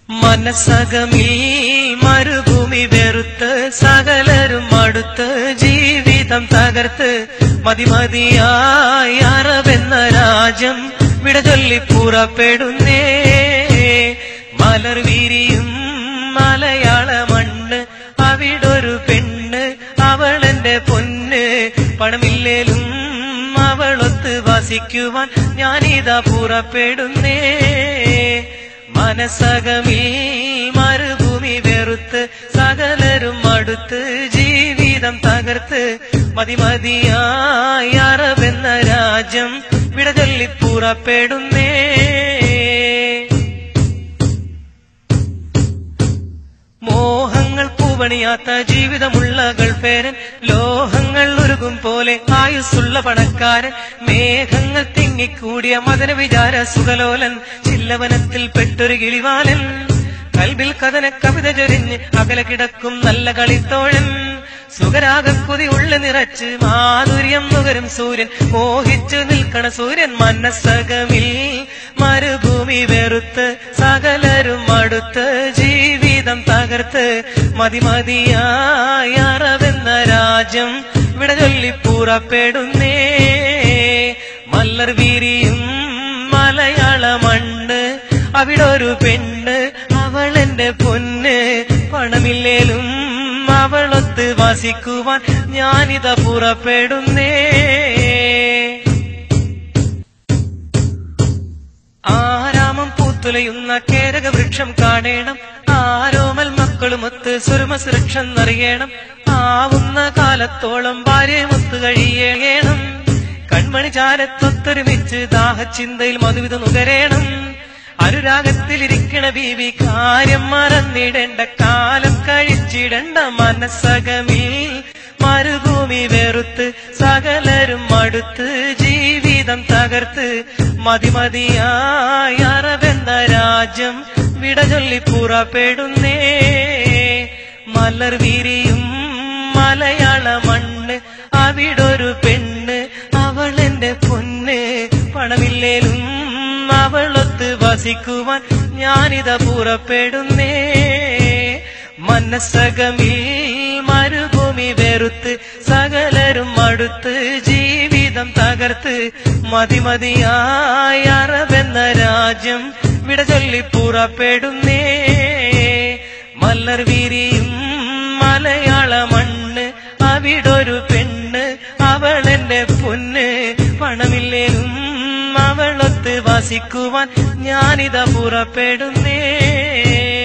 മനസ്സകമിൽ മരുഭൂമി വെറുത്ത് സകലരും അടുത്ത് ജീവിതം തകർത്ത് മതിമതിയായി അറബെന്ന രാജ്യം വിടചൊല്ലി പുറപ്പെടുന്നേ മലർ വിരിയും മലയാള മണ്ണ് അവിടൊരു പെണ്ണ് അവളെന്റെ പൊന്ന് പണമില്ലേലും അവളൊത്ത് വസിക്കുവാൻ ഞാനിതാ പുറപ്പെടുന്നേ മനസ്സകമിൽ മരുഭൂമി വെറുത്ത് സകലരും അടുത്ത് ജീവിതം തകർത്ത് മതിമതിയായി അറബെന്ന രാജ്യം വിടചൊല്ലി പുറപ്പെടുന്നേ മോഹങ്ങൾ പൂവണിയാത്ത ജീവിതമുള്ള ഗൾഫേരൻ ലോഹങ്ങൾ ഉരുകും പോലെ ആയുസ്സുള്ള പണക്കാരൻ മേഘങ്ങൾ തിങ്ങിക്കൂടിയ മദന വിചാര സുഖലോലൻ ചില്ലവനത്തിൽ പെട്ടൊരു കിളിവാലൻ കൽബിൽ കഥന കവിത ചൊരിഞ്ഞ് അകലെ കിടക്കും നല്ല കളിത്തോഴൻ സുഖരാഗക്കുതി ഉള്ള നിറച്ച് മാധുര്യം നുകരും സൂര്യൻ മോഹിച്ചു നിൽക്കണ സൂര്യൻ മനസ്സകമിൽ മരുഭൂമി വെറുത്ത് സകലരും അടുത്ത് ജീവിതം തകർത്ത് മതിമതിയായി അറവെന്ന രാജ്യം വിടചൊല്ലി പുറപ്പെടുന്നേ മല്ലർ വീരിയും മലയാള മണ്ണ് അവിടൊരു പെണ്ണ് അവളെന്റെ പൊന്ന് പണമില്ലേലും അവളൊത്ത് വസിക്കുവാൻ ഞാനിതാ പുറപ്പെടുന്നേ ആരാമം പൂത്തുലയുന്ന കേരക വൃക്ഷം കാണേണം ആരോമൽ മക്കളുമൊത്ത് സുരമ സുരക്ഷന്നറിയണം ആവുന്ന കാലത്തോളം ഭാര്യമൊത്ത് കഴിയണം കൺമണി ചാരത്തൊത്തൊരുമിച്ച് ദാഹചിന്തയിൽ മധുവിധ നുകരേണം അനുരാഗത്തിലിരിക്കണ ബീവി കാര്യം മറന്നിടേണ്ട കാലം കഴിച്ചിടണ്ട മനസ്സകമിൽ മരുഭൂമി വെറുത്ത് സകലരും അടുത്ത് ജീവിതം തകർത്ത് മതിമതിയായി അറബെന്ന രാജ്യം വിടചൊല്ലി പുറപ്പെടുന്നേ മലർ വിരിയും മലയാള മണ്ണ് അവിടൊരു പെണ്ണ് അവളെന്റെ പൊന്ന് പണമില്ലേലും അവളൊത്ത് വസിക്കുവാൻ ഞാനിതാ പുറപ്പെടുന്നേ മനസ്സകമിൽ മരുഭൂമി വെറുത്ത് സകലരും അടുത്ത് ജീവിതം തകർത്ത് മതിമതിയായി അറബെന്ന രാജ്യം വിടചൊല്ലി പുറപ്പെടുന്നേ മല്ലർ വിരിയും മലയാള മണ്ണ് അവിടൊരു പെണ്ണ് അവളെന്റെ പൊന്ന് പണമില്ലേലും അവളൊത്ത് വസിക്കുവാൻ ഞാനിതാ പുറപ്പെടുന്നേ